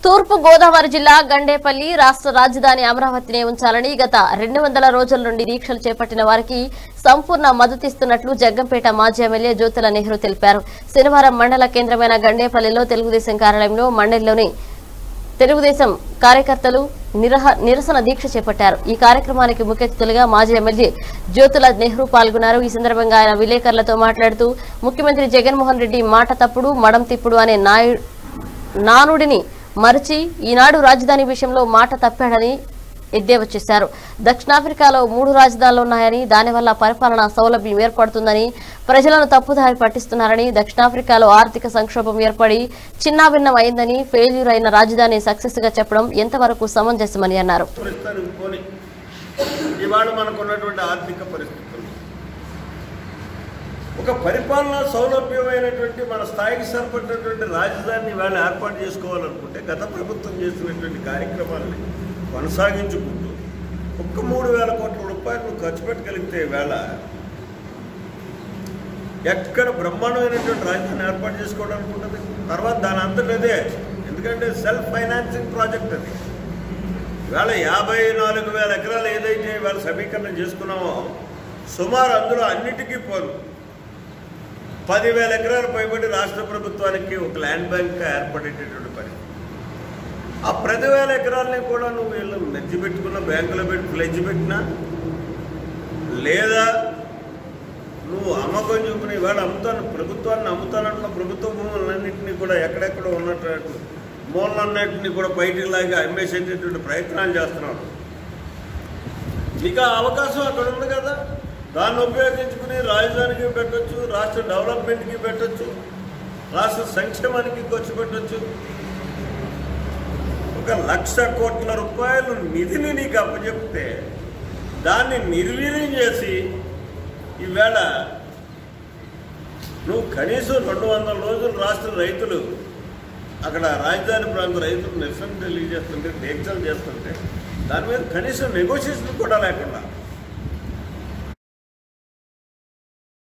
తూర్పు గోదావరి జిల్లా గండేపల్లి రాష్ట్ర రాజధాని అమరావతినే ఉంచాలని గత రెండు వందల రోజుల నుండి దీక్షలు చేపట్టిన వారికి సంపూర్ణ మద్దతిస్తున్నట్లు జగ్గంపేట మాజీ ఎమ్మెల్యే జ్యోతుల నెహ్రూ తెలిపారు శనివారం మండల కేంద్రమైన గండేపల్లిలో తెలుగుదేశం కార్యాలయంలో మండలిలోని తెలుగుదేశం కార్యకర్తలు నిరహ నిరసన దీక్ష చేపట్టారు ఈ కార్యక్రమానికి ముఖ్య అతిథులుగా మాజీ ఎమ్మెల్యే జ్యోతుల నెహ్రూ పాల్గొన్నారు ఈ సందర్భంగా ఆయన విలేకరులతో మాట్లాడుతూ ముఖ్యమంత్రి జగన్మోహన్ రెడ్డి మాట తప్పుడు మడం తిప్పుడు అనే నాయు నానుడిని మరచి ఈనాడు రాజధాని విషయంలో మాట తప్పాడని ఎద్దేవా చేశారు దక్షిణాఫ్రికాలో మూడు రాజధానులు ఉన్నాయని దానివల్ల పరిపాలన సౌలభ్యం ఏర్పడుతుందని ప్రజలను తప్పుదారి పట్టిస్తున్నారని దక్షిణాఫ్రికాలో ఆర్థిక సంక్షోభం ఏర్పడి చిన్నాభిన్నం అయిందని ఫెయిల్యూర్ అయిన రాజధాని సక్సెస్ గా చెప్పడం ఎంతవరకు సమంజసమని అన్నారు పరిస్థితులు పోని ఇవాళ మనకు ఉన్నటువంటి ఆర్థిక పరిస్థితులు ఒక పరిపాలన సౌలభ్యమైనటువంటి మన స్థాయికి సరిపడినటువంటి రాజధానిని ఇవాళ ఏర్పాటు చేసుకోవాలనుకుంటే గత ప్రభుత్వం చేసినటువంటి కార్యక్రమాలని కొనసాగించుకుంటూ ఒక్క మూడు వేల కోట్ల రూపాయలు నువ్వు ఖర్చు పెట్టగలిగితే ఈవేళ ఎక్కడ బ్రహ్మాండమైనటువంటి రాజధాని ఏర్పాటు చేసుకోవడానికి ఉంటుంది తర్వాత దాని అంతటి అదే ఎందుకంటే సెల్ఫ్ ఫైనాన్సింగ్ ప్రాజెక్ట్ అది ఇవాళ యాభై నాలుగు వేల ఎకరాలు ఏదైతే ఇవాళ సమీకరణ చేసుకున్నామో సుమారు అందులో అన్నిటికీ పోను పదివేల ఎకరాలు పైబడి రాష్ట్ర ప్రభుత్వానికి ఒక ల్యాండ్ బ్యాంక్ ఏర్పడేటటువంటి పని ఆ ప్రతి వేల ఎకరాలని కూడా నువ్వు వీళ్ళు మెచ్చి పెట్టుకున్న బ్యాంకులో పెట్టి ఫ్లెడ్జ్ పెట్టినా లేదా నువ్వు అమ్మకం చూపిన ఇవాళ అమ్ముతాను ప్రభుత్వాన్ని అమ్ముతానంటున్న ప్రభుత్వ భూములన్నింటినీ కూడా ఎక్కడెక్కడ ఉన్నట్టు మూలన్నింటినీ కూడా బయటికి లాగా అమ్మేసేటటువంటి ప్రయత్నాలు చేస్తున్నాడు ఇక అవకాశం అక్కడ ఉంది కదా దాన్ని ఉపయోగించుకుని రాజధానికి పెట్టొచ్చు రాష్ట్ర డెవలప్మెంట్కి పెట్టొచ్చు రాష్ట్ర సంక్షేమానికి ఖర్చు పెట్టొచ్చు ఒక లక్ష కోట్ల రూపాయలు నిధిని నీకు అప్పచెప్తే దాన్ని నిర్వీర్యం చేసి ఈవేళ నువ్వు కనీసం రెండు వందల రోజులు రాష్ట్ర రైతులు అక్కడ రాజధాని ప్రాంత రైతులు నిరసన తెలియజేస్తుంటే దీక్షలు చేస్తుంటే దాని మీద కనీసం నెగోషియేషన్ కూడా లేకుండా